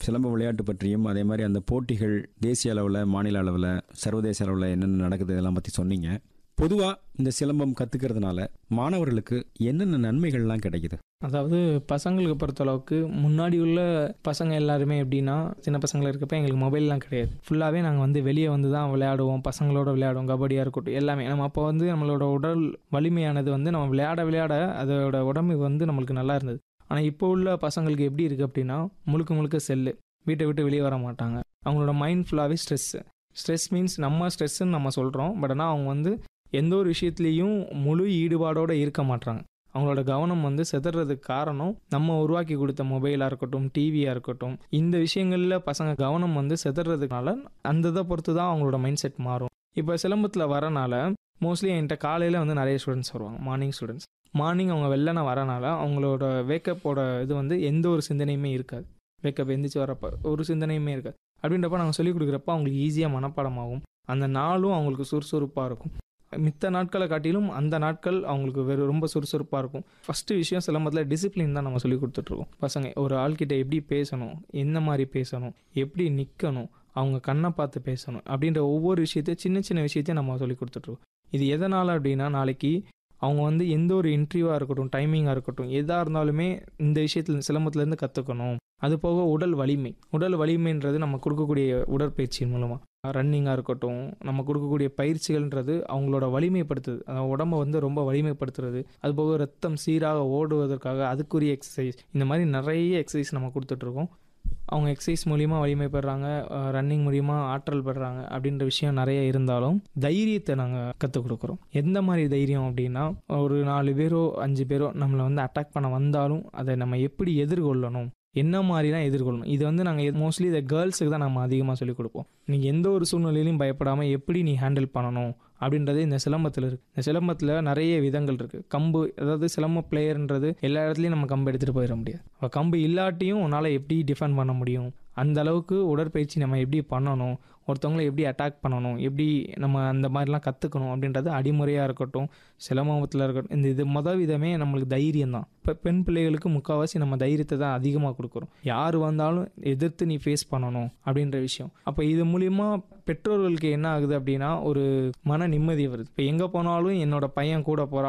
சிலம்ப விளையாட்டு பற்றியும் அதே மாதிரி அந்த போட்டிகள் தேசிய அளவில் மாநில அளவில் சர்வதேச அளவில் என்னென்ன நடக்குது இதெல்லாம் பற்றி சொன்னீங்க பொதுவாக இந்த சிலம்பம் கற்றுக்கிறதுனால மாணவர்களுக்கு என்னென்ன நன்மைகள்லாம் கிடைக்குது அதாவது பசங்களுக்கு பொறுத்தளவுக்கு முன்னாடி உள்ள பசங்க எல்லாருமே எப்படின்னா சின்ன பசங்களா இருக்கப்ப எங்களுக்கு மொபைல்லாம் கிடையாது ஃபுல்லாகவே நாங்கள் வந்து வெளியே வந்து தான் விளையாடுவோம் பசங்களோட விளையாடுவோம் கபடியாக இருக்கட்டும் எல்லாமே நம்ம அப்போ வந்து நம்மளோட உடல் வலிமையானது வந்து நம்ம விளையாட விளையாட அதோட உடம்பு வந்து நம்மளுக்கு நல்லா இருந்தது ஆனால் இப்போ உள்ள பசங்களுக்கு எப்படி இருக்குது அப்படின்னா முழுக்க முழுக்க செல்லு வீட்டை விட்டு வெளியே வர மாட்டாங்க அவங்களோட மைண்ட் ஃபுல்லாகவே ஸ்ட்ரெஸ்ஸு ஸ்ட்ரெஸ் மீன்ஸ் நம்ம ஸ்ட்ரெஸ்ஸுன்னு நம்ம சொல்கிறோம் பட் ஆனால் அவங்க வந்து எந்த ஒரு விஷயத்துலேயும் முழு ஈடுபாடோடு இருக்க மாட்டாங்க அவங்களோட கவனம் வந்து செதறதுக்கு காரணம் நம்ம உருவாக்கி கொடுத்த மொபைலாக இருக்கட்டும் டிவியாக இருக்கட்டும் இந்த விஷயங்களில் பசங்க கவனம் வந்து செதறதுனால அந்த இதை பொறுத்து தான் அவங்களோட மைண்ட் செட் மாறும் இப்போ சிலம்பத்தில் வரனால மோஸ்ட்லி என்கிட்ட காலையில் வந்து நிறைய ஸ்டூடெண்ட்ஸ் வருவாங்க மார்னிங் ஸ்டூடெண்ட்ஸ் மார்னிங் அவங்க வெள்ளன வரனால அவங்களோட வேக்கப்போட இது வந்து எந்த ஒரு சிந்தனையுமே இருக்காது வேக்கப் எந்திரிச்சு வரப்போ ஒரு சிந்தனையுமே இருக்காது அப்படின்றப்ப நாங்கள் சொல்லிக் கொடுக்குறப்ப அவங்களுக்கு ஈஸியாக மனப்பாடமாகும் அந்த நாளும் அவங்களுக்கு சுறுசுறுப்பாக இருக்கும் மித்த நாட்களை காட்டிலும் அந்த நாட்கள் அவங்களுக்கு வெறும் ரொம்ப சுறுசுறுப்பாக இருக்கும் ஃபஸ்ட்டு விஷயம் சிலம்பத்தில் டிசிப்ளின் தான் நம்ம சொல்லி கொடுத்துட்ருக்கோம் பசங்க ஒரு ஆள்கிட்ட எப்படி பேசணும் என்ன மாதிரி பேசணும் எப்படி நிற்கணும் அவங்க கண்ணை பார்த்து பேசணும் அப்படின்ற ஒவ்வொரு விஷயத்தையும் சின்ன சின்ன விஷயத்தையும் நம்ம சொல்லி கொடுத்துட்ருக்கோம் இது எதனால் அப்படின்னா நாளைக்கு அவங்க வந்து எந்த ஒரு இன்டர்வியூவாக இருக்கட்டும் டைமிங்காக இருக்கட்டும் எதாக இருந்தாலுமே இந்த விஷயத்தில் சிலம்பத்துலேருந்து கற்றுக்கணும் அது போக உடல் வலிமை உடல் வலிமைன்றது நம்ம கொடுக்கக்கூடிய உடற்பயிற்சியின் மூலமாக ரன்னிங்காக இருக்கட்டும் நம்ம கொடுக்கக்கூடிய பயிற்சிகள்ன்றது அவங்களோட வலிமைப்படுத்துது உடம்பை வந்து ரொம்ப வலிமைப்படுத்துறது அது போக ரத்தம் சீராக ஓடுவதற்காக அதுக்குரிய எக்ஸசைஸ் இந்த மாதிரி நிறைய எக்ஸசைஸ் நம்ம கொடுத்துட்ருக்கோம் அவங்க எக்ஸசைஸ் மூலிமா வலிமை பெறாங்க ரன்னிங் மூலிமா ஆற்றல் பெறாங்க அப்படின்ற விஷயம் நிறைய இருந்தாலும் தைரியத்தை நாங்கள் கற்றுக் கொடுக்குறோம் எந்த மாதிரி தைரியம் அப்படின்னா ஒரு நாலு பேரோ அஞ்சு பேரோ நம்மளை வந்து அட்டாக் பண்ண வந்தாலும் அதை நம்ம எப்படி எதிர்கொள்ளணும் என்ன மாதிரி தான் எதிர்கொள்ளணும் இது வந்து நாங்கள் மோஸ்ட்லி இதை கேர்ள்ஸுக்கு தான் நம்ம அதிகமாக சொல்லிக் கொடுப்போம் நீங்கள் எந்த ஒரு சூழ்நிலையிலையும் பயப்படாமல் எப்படி நீ ஹேண்டில் பண்ணணும் அப்படின்றது இந்த சிலம்பத்தில் இருக்குது இந்த சிலம்பத்தில் நிறைய விதங்கள் இருக்குது கம்பு அதாவது சிலம்ப பிளேயர்ன்றது எல்லா இடத்துலையும் நம்ம கம்பு எடுத்துகிட்டு போயிட முடியாது அப்போ கம்பு இல்லாட்டியும் உன்னால் எப்படி டிஃபெண்ட் பண்ண முடியும் அந்த அளவுக்கு உடற்பயிற்சி நம்ம எப்படி பண்ணணும் ஒருத்தவங்களை எப்படி அட்டாக் பண்ணணும் எப்படி நம்ம அந்த மாதிரிலாம் கற்றுக்கணும் அப்படின்றது அடிமுறையாக இருக்கட்டும் சிலம்பத்தில் இருக்கட்டும் இந்த இது மொதல் விதமே நம்மளுக்கு தைரியம் தான் இப்போ பெண் பிள்ளைகளுக்கு முக்கால்வாசி நம்ம தைரியத்தை தான் அதிகமாக கொடுக்குறோம் யார் வந்தாலும் எதிர்த்து நீ ஃபேஸ் பண்ணணும் அப்படின்ற விஷயம் அப்போ இது மூலிமா பெற்றோர்களுக்கு என்ன ஆகுது அப்படின்னா ஒரு மன நிம்மதி வருது இப்போ எங்கே போனாலும் என்னோட பையன் கூட போகிறான்